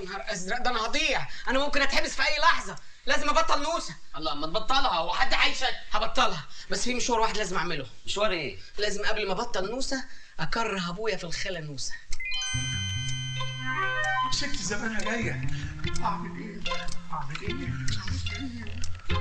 نهار ازرق ده انا هضيع انا ممكن اتحبس في اي لحظه لازم ابطل نوسه الله ما تبطلها هو حد عايشك هبطلها بس في مشوار واحد لازم اعمله مشوار ايه لازم قبل ما ابطل نوسه اكره ابويا في الخاله نوسه ست زمانها جايه اعمل ايه اعمل ايه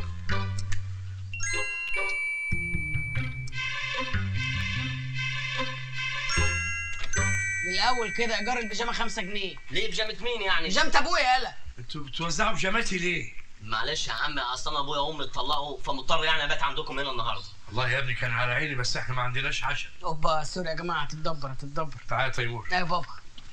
من الاول كده ايجار البيجامه 5 جنيه ليه بيجامه مين يعني بيجامه ابويا يالا انتوا بتوزعوا بيجاماتي ليه؟ معلش يا عم اصل انا ابويا وامي اتطلقوا فمضطر يعني ابات عندكم هنا النهارده والله يا ابني كان على عيني بس احنا ما عندناش عشاء اوبا سوري يا جماعه هتتدبر هتتدبر تعالى يا تيمور ايوه بابا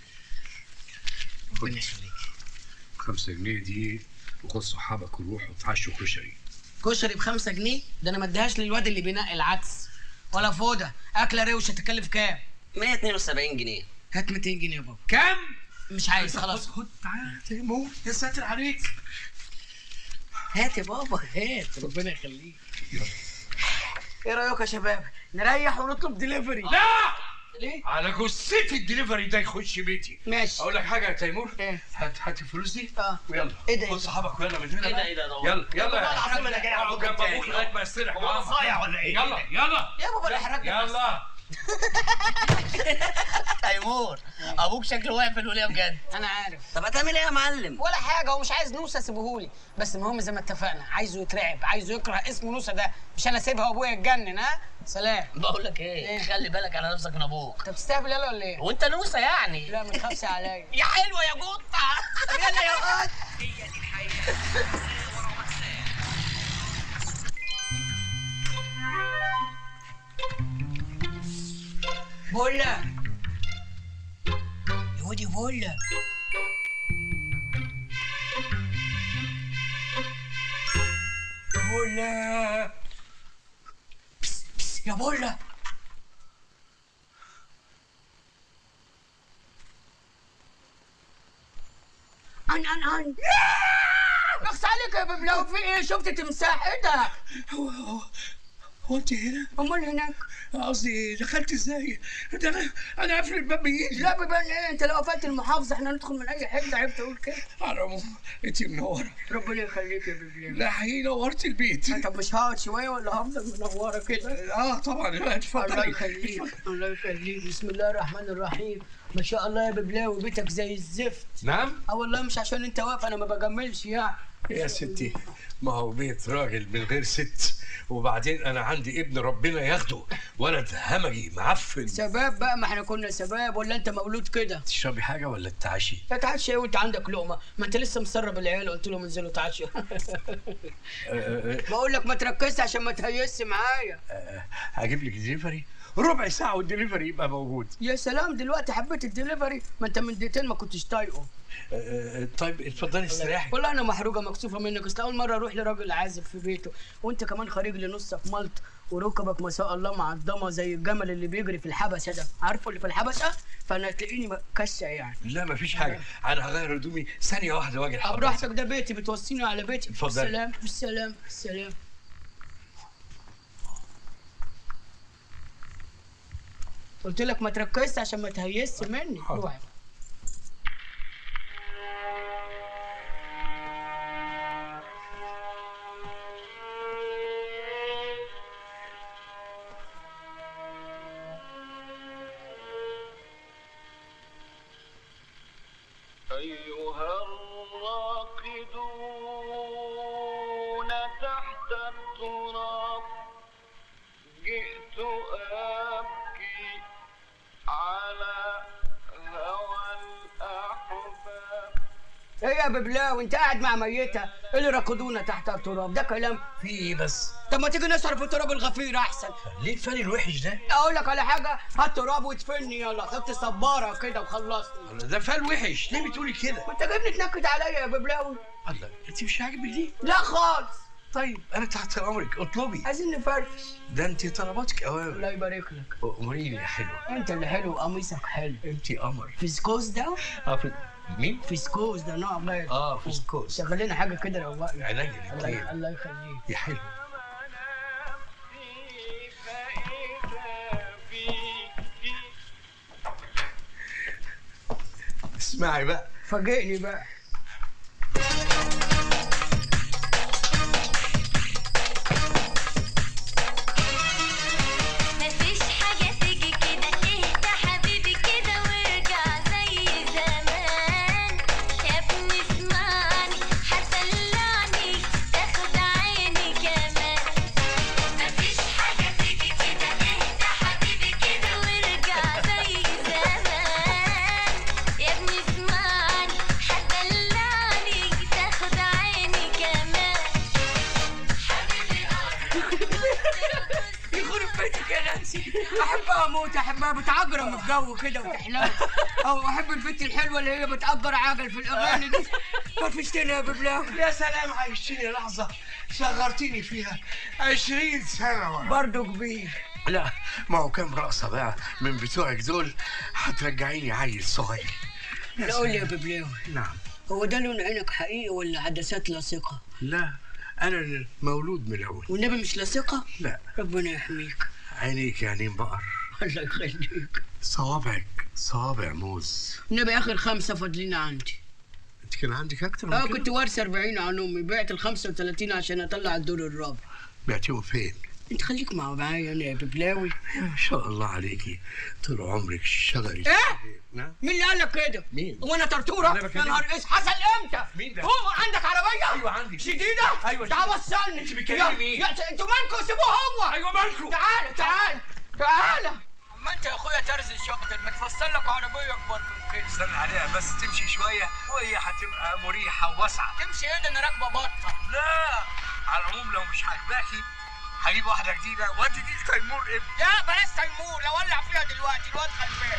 خد خمسة جنيه دي وخد صحابك وروحوا اتعشوا كشري كشري ب 5 جنيه ده انا ما اديهاش للواد اللي بينقي العدس ولا فوده اكله روشه تكلف كام 172 جنيه هات 200 جنيه يا بابا كام؟ مش عايز خلاص خد خد تعالى يا تيمور يا ساتر عليك هات يا بابا هات ربنا يخليك ايه رايك يا شباب نريح ونطلب دليفري لا ليه على جثتي الدليفري ده يخش بيتي ماشي اقول لك حاجه يا تيمور ايه هات هات الفلوس دي اه ويلا ايه ده خد صحابك ويلا من هنا ايه ده بقى. ايه ده ده يلا يلا والله العظيم انا جاي اقعد عندكم جنب تاني. ابوك لغايه ما يستريح هو انا معاك. صايع ولا ايه؟ يلا يلا يا بابا الاحراج ده بس. يلا تيمور ابوك شكله واقف في الوليه بجد انا عارف طب هتعمل ايه يا معلم ولا حاجه هو مش عايز نوسه سيبهولي بس المهم زي ما اتفقنا عايزه يترعب عايزه يكره اسم نوسه ده مش انا سيبها وابويا يتجنن ها سلام بقول لك ايه إيه؟ خلي بالك على نفسك من ابوك انت بتستهبل يلا ولا ايه وانت نوسه يعني لا ما تخافش عليا يا حلوه يا قطه يلا يا قط بولا يا ودي بولا بولا بس بس يا بولا ان ان ان بخس عليك يا ببلاوي في ايه شفت تمساح ايه ده هو هو هو انت هنا؟ امال هناك قصدي دخلت ازاي؟ ده انا انا قافل الباب بايدي لا بيبان ايه انت لو قفلت المحافظه احنا ندخل من اي حته عيب تقول كده على العموم انت منوره ربنا يخليك يا ببلاوي لا حقيقي نورت البيت طب مش هقعد شويه ولا هفضل منوره كده اه طبعا لا الله اتفضلي يخليك الله يخليك بسم الله الرحمن الرحيم ما شاء الله يا ببلاوي بيتك زي الزفت نعم اه والله مش عشان انت واقف انا ما بجملش يعني يا ستي ما هو بيت راجل من غير ست وبعدين انا عندي ابن ربنا ياخده ولد همجي معفن شباب بقى ما احنا كنا شباب ولا انت مولود كده تشربي حاجه ولا تتعشي؟ تتعشى ايه وانت عندك لقمه ما انت لسه مسرب العيال قلت لهم انزلوا تعشوا أه، أه، بقول لك ما تركزش عشان ما تهيسش معايا أه، هجيب لك دليفري ربع ساعه والدليفري يبقى موجود يا سلام دلوقتي حبيت الدليفري ما انت من دقيقتين ما كنتش طايقه أه، أه، طيب اتفضلي استريحي والله انا محروقه مكسوفه منك اصل اول مره اروح لراجل عازب في بيته وانت كمان خارج لي نص في ملط وركبك ما شاء الله معضمه زي الجمل اللي بيجري في الحبشه ده عارفه اللي في الحبشه فانا تلاقيني كشه يعني لا مفيش حاجه انا هغير هدومي ثانيه واحده واجي طب لحضرتك براحتك ده بيتي بتوصيني على بيتي اتفضل. بالسلام بالسلام بالسلام قلت لك ما تركزش عشان ما تهيسش مني حاضر. روح أيها الراقدون تحت التراب جئت أبكي على هوى الأحباب ايه يا ببلاوي انت قاعد مع ميته إيه اللي ركضونا تحت التراب ده كلام في ايه بس؟ طب ما تيجي نصرف التراب الغفير احسن ليه الفرق الوحش ده؟ اقول لك على حاجه هات تراب وادفني يلا حط صباره كده وخلصني ده فال وحش ليه بتقولي كده؟ ما انت جايبني تنكد عليا يا ببلاوي الله انت مش عاجبك دي؟ لا خالص طيب انا تحت امرك اطلبي عايزين نفرفش ده انت طلباتك اوامر الله يبارك لك اموريني يا حلو انت اللي حلو قميصك حلو انت قمر فيسكوز ده اه في- مين؟ فيسكوز ده نوع غير اه فسكوس شغل لنا حاجه كده روقني عينيا الله الاثنين الله يخليك يا حلو فإذا فيك اسمعي بقى فاجئني بقى يا سيدي احبها اموت احبها بتعجرم في جو كده وتحلو او احب البنت الحلوه اللي هي بتأجر عجل في الاغاني دي فرفشتني يا ببلاوي يا سلام عايشتني لحظة شغرتيني فيها عشرين سنة ورا برضه كبير لا ما هو كام رقصة بقى من بتوعك دول هترجعيني عيل صغير لا قول لي يا ببلاوي نعم هو ده لون عينك حقيقي ولا عدسات لاصقه لا أنا مولود ملون والنبي مش لاصقه لا ربنا يحميك عينيك يا عينين بقر الله يخليك صوابعك صوابع موز النبي اخر خمسه فاضلين عندي انت كان عندك اكتر من اه كده؟ كنت وارثه 40 عن امي بعت ال 35 عشان اطلع الدور الرابع بعتيهم فين انت خليك مع معايا انا يا ببلاوي ما شاء الله عليكي طول عمرك شغلي ايه نعم مين اللي قال لك كده؟ مين؟ هو انا طرطوره؟ أنا يا بكلمك. نهار اسود حصل امتى؟ مين ده؟ هو عندك عربيه؟ أيوة عندي. شديده؟ أيوة تعال شديدة. وصلني أنت بتكلمي يا- مين؟ يا- انتوا مالكم سيبوه هو ايوه مالكم تعال تعال تعال اما انت يا اخويا ترز الشقطر ما تفصل لك عربيه اكبر من كده استنى عليها بس تمشي شويه وهي هتبقى مريحه وواسعه تمشي ايه ده انا راكبه بطه لا على العموم لو مش عاجباكي هجيب واحده جديده وادي دي تيمور ابني يا بلاش تيمور لو ولع فيها دلوقتي الواد غلبان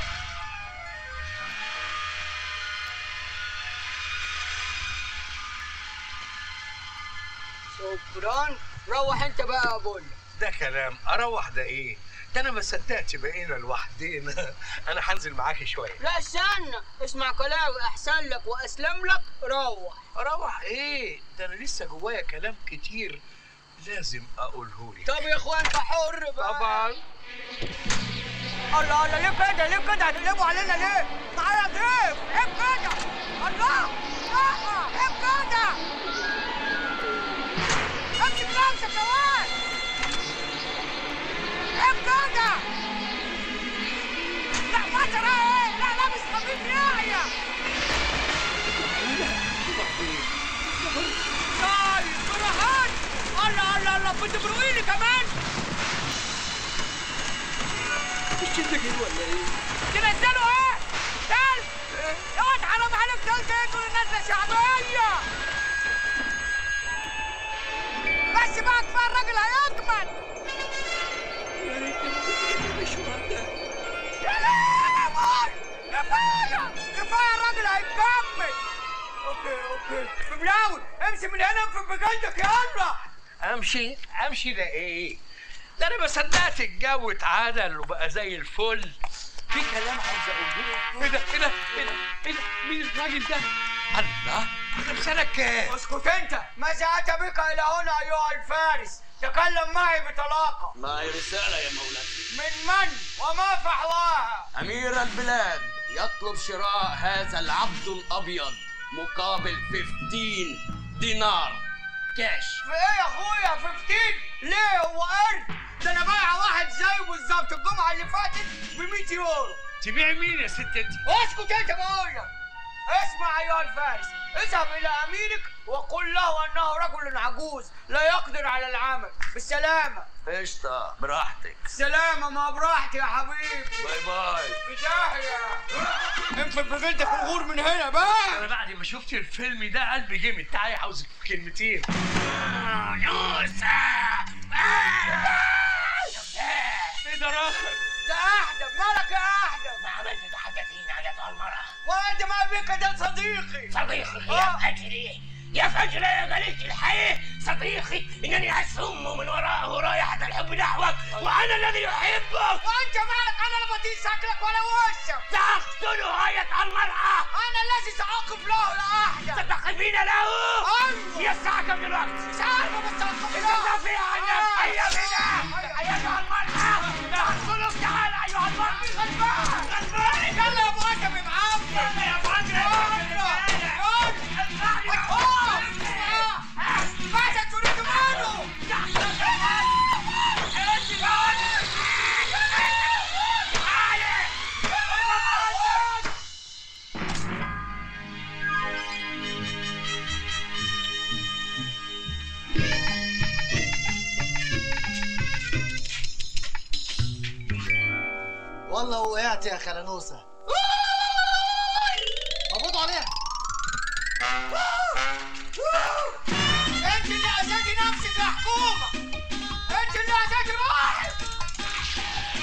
شكرا روح انت بقى يا بول ده كلام اروح ده ايه ده انا ما صدقت بقينا لوحدينا انا هنزل معاكي شويه لا استنى اسمع كلامي احسن لك واسلم لك روح اروح ايه ده انا لسه جوايا كلام كتير لازم اقوله لك طب يا اخوان انت حر بقى طبعا الله الله ليه كده ليه كده هتقلبوا علينا ليه؟ معايا ضيف عيب كده الله لا عيب كده امسك نفسك يا واد عيب كده لا فترة ايه؟ لا لابس خفيف ناعية طيب براحات الله الله الله كنت بروقيلي كمان تنزلوا ايه؟ تل يا واد حرام عليك تل تاكل الناس شعبية بس بقى كفاية الراجل هيكمل يا لهوي كفاية كفاية الراجل هيكمل اوكي اوكي ببلاوي امشي من هنا في بجلدك يلا امشي امشي ده ايه ده انا ما صدقت الجو اتعدل وبقى زي الفل في كلام عاوز اقوله ايه ده ايه ده ايه ده ايه ده مين الراجل ده الله احنا في سنه كام اسكت انت ماذا اتى بك الى هنا ايها الفارس تكلم معي بطلاقه معي رسالة يا مولاي من من وما فحواها أمير البلاد يطلب شراء هذا العبد الأبيض مقابل 15 دينار كاش في ايه يا اخويا 15 ليه هو قرد ده انا بايع واحد زيه بالظبط الجمعه اللي فاتت ب 100 يورو تبيع مين يا ست انت اسكت انت بقول لك اسمع ايها الفارس اذهب الى اميرك وقل له انه رجل عجوز لا يقدر على العمل بالسلامه قشطة براحتك السلامه ما براحتي يا حبيبي باي باي في داهيه انفض بجلدك الغور من هنا بقى انا بعد ما شفت الفيلم ده قلبي جامد تعالي عاوزك في كلمتين ايه ده راخر ده احدب مالك يا احدب ما عملت تحدثين على المرأة وانت ما بك ده صديقي صديقي آه. يا فجري يا فجر يا ملك الحي صديقي انني اسم من وراءه رائحة الحب نحوك وانا الذي يحبك وانت مالك انا لا بطيء شكلك ولا وشك تقتل غاية المرأة انا الذي ساقف له لا احدب ستقفين له ايوه يسعك من الوقت مش عارفه بس ساقف له تستطيع ان يبقي بنا ايتها المرأة تقتلك تعال ايها المرأة غلبان غلبان يلا يا ابو ادم معاك يا ماذا تريد منه؟ والله وقعت يا خلانوسة مبروك عليها انت اللي اذيتي نفسك يا حكومه انت اللي اذيتي روحك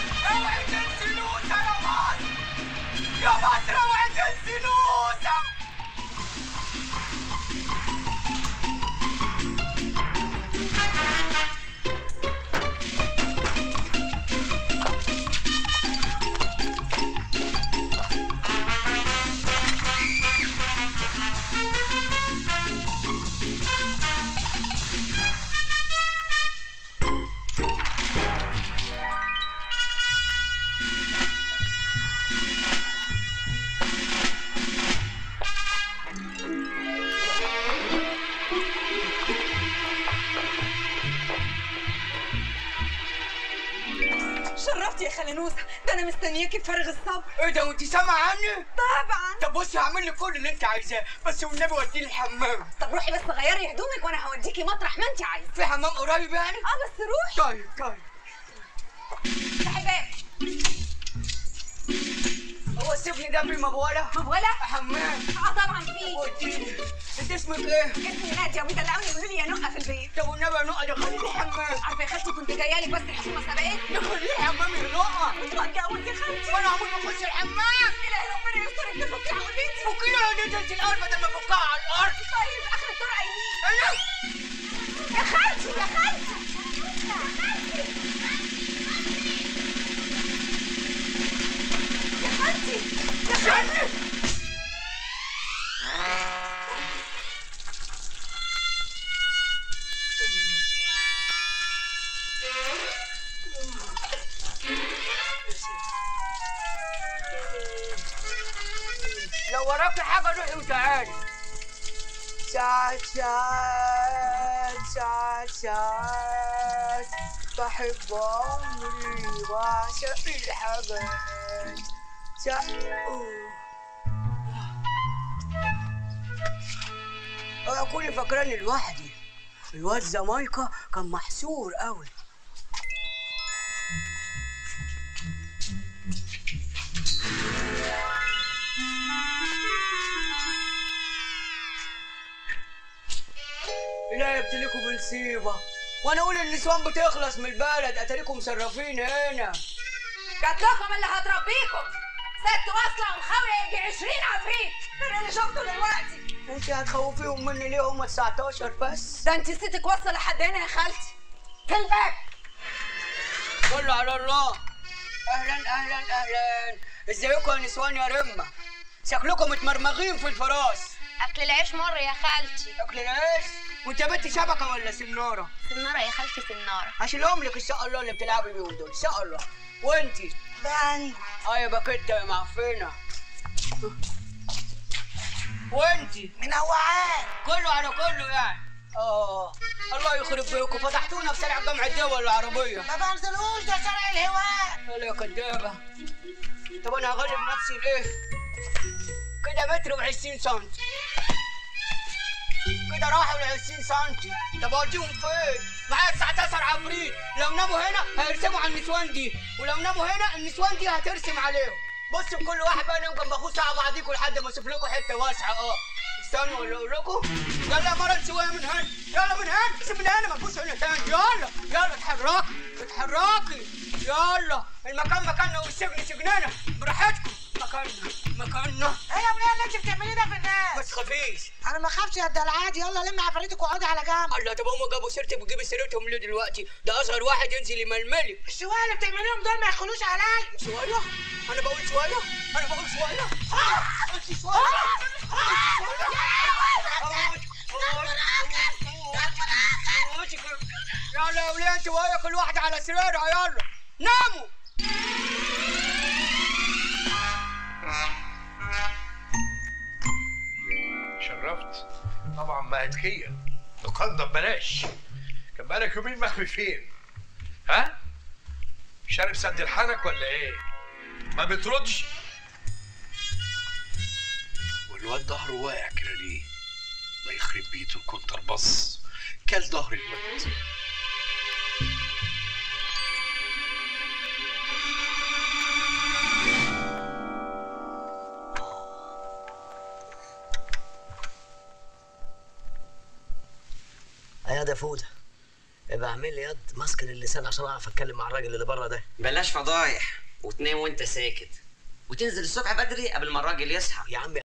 خالة نوسة ده انا مستنياكي بفارغ الصبر ايه ده وانت سامعه عني طبعا طب بصي هعمل لك كل اللي انت عايزاه بس والنبي وديني الحمام طب روحي بس غيري هدومك وانا هوديكي مطرح ما انت عايزه في حمام قريب يعني اه بس روحي طيب طيب افتحي باب هو السفن ده في مبوله مبغلة حمام اه طبعا في وديني انت اسمك ايه اسمي نادية وبيدلعوني يقولوا لي يا نقة في البيت طب والنبي يا نقع دخلني الحمام عارفه يا خالتي كنت جايه لك بس الحكومه سبقتني دخلني الحمام يا نقع كنت هتجوز يا خالتي وانا عمود بخش الحمام الهي ربنا يسترك تفكي عقلتي فكينا يا نزلت الارض بدل ما افكها على الارض طيب اخر الطرق يمين انا يا خالتي يا خالتي يا خالتي يا خالتي لو وراك حاجه روحي وتعالي ساعات ساعات ساعات ساعات بحب عمري وعشق الحاجات ساعات انا كل فاكراني لوحدي الواد زمايكا كان محسور قوي لا يبتليكوا بنصيبة وانا اقول النسوان بتخلص من البلد اتاريكم مصرفين هنا جات لكم اللي هتربيكم ست واصله ومخاويه يجي 20 عفريت انا اللي شفته دلوقتي انت هتخوفيهم مني ليه هم 19 بس ده انت ستك واصله لحد هنا يا خالتي في الباب كله على الله اهلا اهلا اهلا ازيكم يا نسوان يا رمة شكلكم متمرمغين في الفراس اكل العيش مر يا خالتي اكل العيش وانت بنت شبكة ولا سنارة سنارة يا خالتي سنارة هشيلهم لك ان شاء الله اللي بتلعبي بيهم دول ان شاء الله وانتي يعني اه يا باكيتة يا معفنة وانتي منوعات كله على كله يعني اه الله يخرب بيكم فتحتونا في شارع جامع الدول العربية ما بنزلوش ده شارع الهواء قال يا كدابة طب انا هغلب نفسي ليه؟ كده متر وعشرين سنتي كده راحوا لعشرين سنتي طب اوديهم فين؟ معايا 19 عفريت لو ناموا هنا هيرسموا على النسوان دي ولو ناموا هنا النسوان دي هترسم عليهم بصوا كل واحد بقى ينام جنب اخوه ساعه بعضيكوا لحد ما اشوف لكم حته واسعه اه استنوا ولا اقول لكم يلا يا مرة شويه من هنا يلا من هنا سيب من هنا ما تبص هنا تاني يلا يلا اتحركي اتحركي يلا المكان مكاننا والسجن سجننا براحتكم مكاننا مكاننا ايه يا وليه اللي انت بتعمليه ده في الناس ما تخافيش انا ما اخافش يا الدلعات يلا لم عفاريتك واقعدي على جنب الله طب هم جابوا سيرتك وتجيبي سيرتهم ليه دلوقتي ده اصغر واحد ينزل يململي الشوية اللي بتعمليهم دول ما يخلوش عليا شويه انا بقول شويه انا بقول شويه آه، قلت شويه يلا يا ولاد شويه كل واحد على سريرها يلا ناموا شرفت طبعا مهلكية لقندة ببلاش كان بقالك يومين مخفي فين ها شارب سد الحنك ولا ايه ما بتردش والواد ظهره واقع كده ليه الله يخرب بيته الكونتر بص كل ظهر الواد يا ده فوده ابقى اعمل لي يد ماسك اللسان عشان اعرف اتكلم مع الراجل اللي بره ده بلاش فضايح وتنام وانت ساكت وتنزل الصبح بدري قبل ما الراجل يصحى يا عم